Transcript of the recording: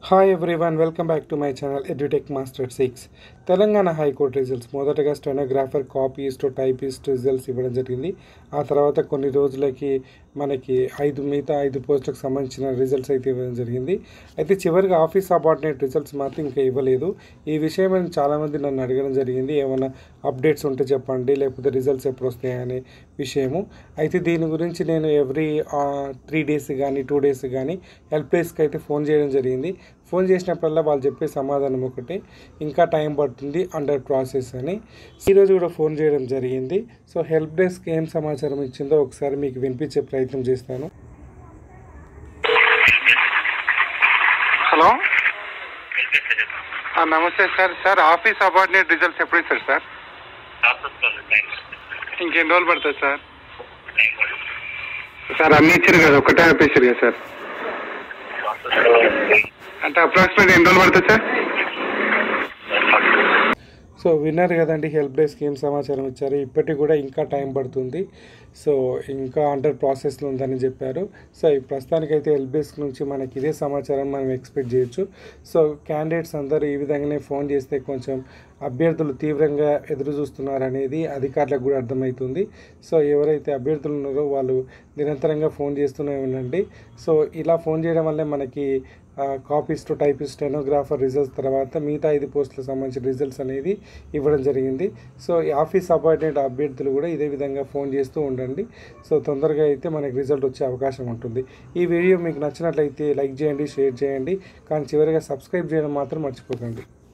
hi everyone welcome back to my channel edutech master six Telangana high court results మొదటగా stenographer copyist typist results ఇవ్వడం జరిగింది ఆ తర్వాత కొన్ని రోజులకి మనకి ఐదు మిగతా ఐదు పోస్టులకు సంబంధించిన రిజల్ట్స్ అయితే ఇవ్వడం జరిగింది అయితే చివరిగా ఆఫీస్ అబార్డినేట్ రిజల్ట్స్ మాత్రం ఇంకా ఇవ్వలేదు ఈ విషయం అని చాలామంది నన్ను అడగడం జరిగింది ఏమైనా అప్డేట్స్ ఉంటే చెప్పండి లేకపోతే రిజల్ట్స్ ఎప్పుడు వస్తాయనే విషయము అయితే దీని గురించి నేను ఎవ్రీ త్రీ డేస్ కానీ టూ డేస్ కానీ హెల్ప్ డెస్క్కి అయితే ఫోన్ చేయడం జరిగింది ఫోన్ చేసినప్పుడల్లా వాళ్ళు చెప్పే సమాధానం ఒకటి ఇంకా టైం పడుతుంది అండర్ ప్రాసెస్ అని ఈరోజు కూడా ఫోన్ చేయడం జరిగింది సో హెల్ప్ డెస్క్ ఏం సమాచారం ఇచ్చిందో ఒకసారి మీకు వినిపించే ప్రయత్నం చేస్తాను హలో ఆ, నమస్తే sir sir office subordinate results ఎప్పుడు ఇస్తారు సార్ ఇంకెన్ని రోజులు పడుతుంది సార్ సార్ అన్ని ఇచ్చారు కదా ఒకటే ఆపేసారు కదా సార్ అంటే అప్రాక్సిమేట్ ఎన్ని రోజులు పడుతుంది సార్ సో విన్నారు కదండి హెల్ప్ డెస్క్ ఏం సమాచారం ఇచ్చారు ఇప్పటికి కూడా ఇంకా టైం పడుతుంది సో ఇంకా అండర్ ప్రాసెస్లో ఉందని చెప్పారు సో ఈ ప్రస్తుతానికైతే హెల్ప్ డెస్క్ నుంచి మనకి ఇదే సమాచారం మనం ఎక్స్పెక్ట్ చేయొచ్చు సో క్యాండిడేట్స్ అందరూ ఈ విధంగానే ఫోన్ చేస్తే కొంచెం అభ్యర్థులు తీవ్రంగా ఎదురు చూస్తున్నారు అనేది అధికారులకు కూడా అర్థమవుతుంది సో ఎవరైతే అభ్యర్థులు ఉన్నారో వాళ్ళు నిరంతరంగా ఫోన్ చేస్తూనే ఉండండి సో ఇలా ఫోన్ చేయడం వల్లే మనకి కాపీస్ట్ టైపిస్ట్ స్టెనోగ్రాఫర్ రిజల్ట్స్ తర్వాత మిగతా ఐదు పోస్టులకు సంబంధించిన రిజల్ట్స్ అనేది ఇవ్వడం జరిగింది సో ఈ ఆఫీస్ అపాయింటెంట్ అభ్యర్థులు కూడా ఇదే విధంగా ఫోన్ చేస్తూ ఉండండి సో తొందరగా అయితే మనకి రిజల్ట్ వచ్చే అవకాశం ఉంటుంది ఈ వీడియో మీకు నచ్చినట్లయితే లైక్ చేయండి షేర్ చేయండి కానీ చివరిగా సబ్స్క్రైబ్ చేయడం మాత్రం మర్చిపోకండి